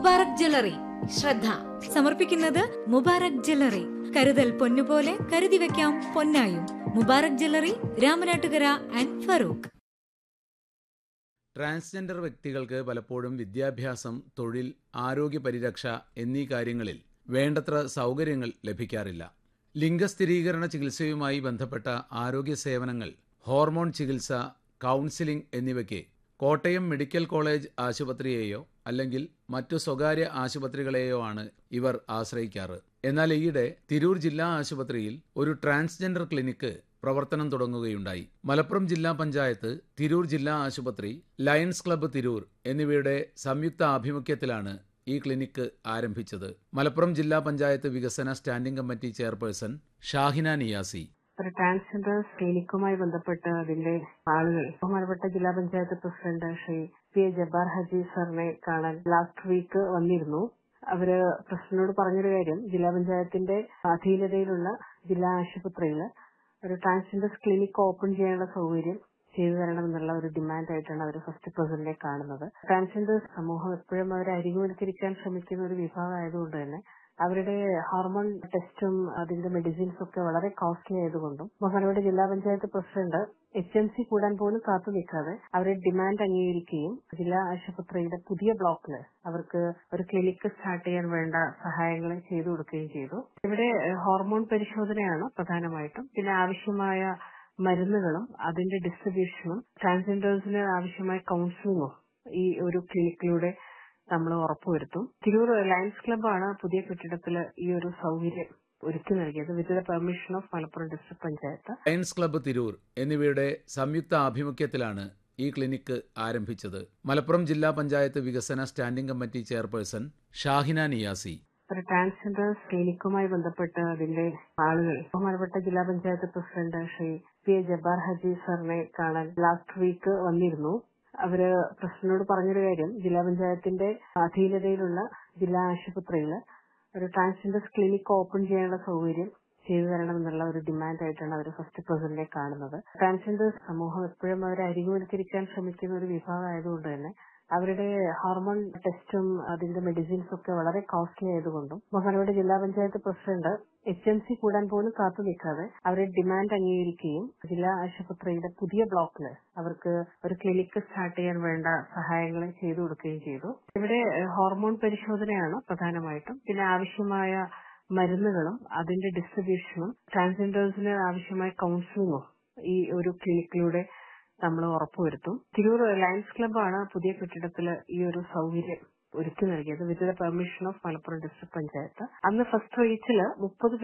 Mubarak jewellery ശ്രദ്ധ സമർപ്പിക്കുന്നത് Mubarak jewellery കരുതൽ പൊന്നുപോലെ കരുതി വെക്കാം പൊന്നായും Mubarak jewellery Ramanattukara and Farook transgender വ്യക്തികൾക്ക് പലപ്പോഴും വിദ്യാഭ്യാസം തൊഴിൽ ആരോഗ്യ പരിരക്ഷ എന്നീ കാര്യങ്ങളിൽ വേണ്ടത്ര സൗകര്യങ്ങൾ ലഭിക്കാറില്ല ലിംഗസ്ഥിരീകരണ ചികിത്സയുമായി ബന്ധപ്പെട്ട ആരോഗ്യ സേവനങ്ങൾ ഹോർമോൺ ചികിത്സ കൗൺസിലിംഗ് എന്നിവയ്ക്ക് കോട്ടയം മെഡിക്കൽ കോളേജ് ആശുപത്രിയെയോ അല്ലെങ്കിൽ മറ്റു സ്വകാര്യ ആശുപത്രികളെയോ ആണ് ഇവർ ആശ്രയിക്കാറ് എന്നാൽ ഈയിടെ തിരൂർ ജില്ലാ ആശുപത്രിയിൽ ഒരു ട്രാൻസ്ജെൻഡർ ക്ലിനിക്ക് പ്രവർത്തനം തുടങ്ങുകയുണ്ടായി മലപ്പുറം ജില്ലാ പഞ്ചായത്ത് തിരൂർ ജില്ലാ ആശുപത്രി ലയൺസ് ക്ലബ്ബ് തിരൂർ എന്നിവയുടെ സംയുക്ത ആഭിമുഖ്യത്തിലാണ് ഈ ക്ലിനിക്ക് ആരംഭിച്ചത് മലപ്പുറം ജില്ലാ പഞ്ചായത്ത് വികസന standing committee chairperson Shahina Niyasi ഒരു ട്രാൻസ്ജെൻഡർ ക്ലിനിക്കുമായി ബന്ധപ്പെട്ട് അതിന്റെ ആളുകൾ ബഹുമാനപ്പെട്ട ജില്ലാ panchayat president Shri P A Jabbar Haji സാറിനെ കാണാൻ ലാസ്റ്റ് വീക്ക് വന്നിരുന്നു അവര് പ്രസിഡന്റിനോട് പറഞ്ഞൊരു കാര്യം ജില്ലാ പഞ്ചായത്തിന്റെ അധീനതയിലുള്ള ജില്ലാ ആശുപത്രിയിൽ ഒരു ട്രാൻസ്ജെൻഡർ ക്ലിനിക്ക് ഓപ്പൺ ചെയ്യാനുള്ള സൗകര്യം ചെയ്തു തരണമെന്നുള്ള ഒരു ഡിമാൻഡ് ആയിട്ടാണ് അവർ ഫസ്റ്റ് പ്രസിഡന്റിനെ കാണുന്നത് ട്രാൻസ്ജെൻഡർ സമൂഹം എപ്പോഴും അവരെ അരികുവൽക്കരിക്കാൻ ശ്രമിക്കുന്ന ഒരു വിഭാഗം ആയതുകൊണ്ട് തന്നെ അവരുടെ ഹോർമോൺ ടെസ്റ്റും അതിന്റെ മെഡിസിൻസും ഒക്കെ വളരെ കോസ്റ്റ്ലി ആയതുകൊണ്ടും ബഹുമാനപ്പെട്ട ജില്ലാ panchayat president H M C കൂടാൻ പോലും കാത്തു നിൽക്കാതെ അവരുടെ ഡിമാൻഡ് അംഗീകരിക്കുകയും ജില്ലാ ആശുപത്രിയുടെ പുതിയ ബ്ലോക്കിൽ അവർക്ക് ഒരു ക്ലിനിക്ക് സ്റ്റാർട്ട് ചെയ്യാൻ വേണ്ട സഹായങ്ങൾ ചെയ്തു കൊടുക്കുകയും ചെയ്തു ഇവിടെ ഏഹ്, ഹോർമോൺ പരിശോധനയാണ് പ്രധാനമായിട്ടും പിന്നെ ആവശ്യമായ മരുന്നുകളും അതിന്റെ ഡിസ്ട്രിബ്യൂഷനും ട്രാൻസ്ജെൻഡേഴ്സിന് ആവശ്യമായ കൗൺസിലിങ്ങും ഈ ഒരു ക്ലിനിക്കിലൂടെ നമ്മൾ ഉറപ്പുവരുത്തും തിരൂർ ലയൺസ് ക്ലബ്ബാണ് പുതിയ കെട്ടിടത്തിൽ ഈ ഒരു സൗകര്യം ഒരുക്കി നൽകിയത് with the permission of Malappuram district panchayat Lions Club Tirur എന്നിവയുടെ സംയുക്ത ആഭിമുഖ്യത്തിലാണ് ഈ ക്ലിനിക്ക് ആരംഭിച്ചത് മലപ്പുറം ജില്ലാ പഞ്ചായത്ത് വികസന standing committee chairperson Shahina Niyasi ഒരു ട്രാൻസ്ജെൻഡർ ക്ലിനിക്കുമായി ബന്ധപ്പെട്ട് അതിന്റെ ആളുകൾ ബഹുമാനപ്പെട്ട ജില്ലാ panchayat president Shri P A Jabbar Haji സാറിനെ കാണാൻ ലാസ്റ്റ് വീക്ക് വന്നിരുന്നു അവര് പ്രസിഡന്റിനോട് പറഞ്ഞൊരു കാര്യം ജില്ലാ പഞ്ചായത്തിന്റെ അധീനതയിലുള്ള ജില്ലാ ആശുപത്രിയിൽ ഒരു ട്രാൻസ്ജെൻഡർ ക്ലിനിക്ക് ഓപ്പൺ ചെയ്യാനുള്ള സൗകര്യം ചെയ്തു തരണമെന്നുള്ള ഒരു ഡിമാൻഡ് ആയിട്ടാണ് അവർ ഫസ്റ്റ് പ്രസിഡന്റിനെ കാണുന്നത് ട്രാൻസ്ജെൻഡർ സമൂഹം എപ്പോഴും അവരെ അരികുവൽക്കരിക്കാൻ ശ്രമിക്കുന്ന ഒരു വിഭാഗം ആയതുകൊണ്ട് തന്നെ അവരുടെ ഹോർമോൺ ടെസ്റ്റും അതിന്റെ മെഡിസിൻസും ഒക്കെ വളരെ കോസ്റ്റ്ലി ആയതുകൊണ്ടും ബഹുമാനപ്പെട്ട ജില്ലാ panchayat president H M C കൂടാൻ പോലും കാത്തു നിൽക്കാതെ അവരുടെ ഡിമാൻഡ് അംഗീകരിക്കുകയും ജില്ലാ ആശുപത്രിയുടെ പുതിയ ബ്ലോക്കിൽ അവർക്ക് ഒരു ക്ലിനിക്ക് സ്റ്റാർട്ട് ചെയ്യാൻ വേണ്ട സഹായങ്ങൾ ചെയ്തു കൊടുക്കുകയും ചെയ്തു ഇവിടെ ഏഹ്, ഹോർമോൺ പരിശോധനയാണ് പ്രധാനമായിട്ടും പിന്നെ ആവശ്യമായ മരുന്നുകളും അതിന്റെ ഡിസ്ട്രിബ്യൂഷനും ട്രാൻസ്ജെൻഡേഴ്സിന് ആവശ്യമായ കൗൺസിലിങ്ങും ഈ ഒരു ക്ലിനിക്കിലൂടെ നമ്മൾ ഉറപ്പുവരുത്തും തിരൂർ ലയൺസ് ക്ലബ്ബാണ് പുതിയ കെട്ടിടത്തിൽ ഈ ഒരു സൗകര്യം ഒരുക്കി നൽകിയത് with the permission of Malappuram district panchayat അന്ന് ഫസ്റ്റ് റേറ്റില് മുപ്പത്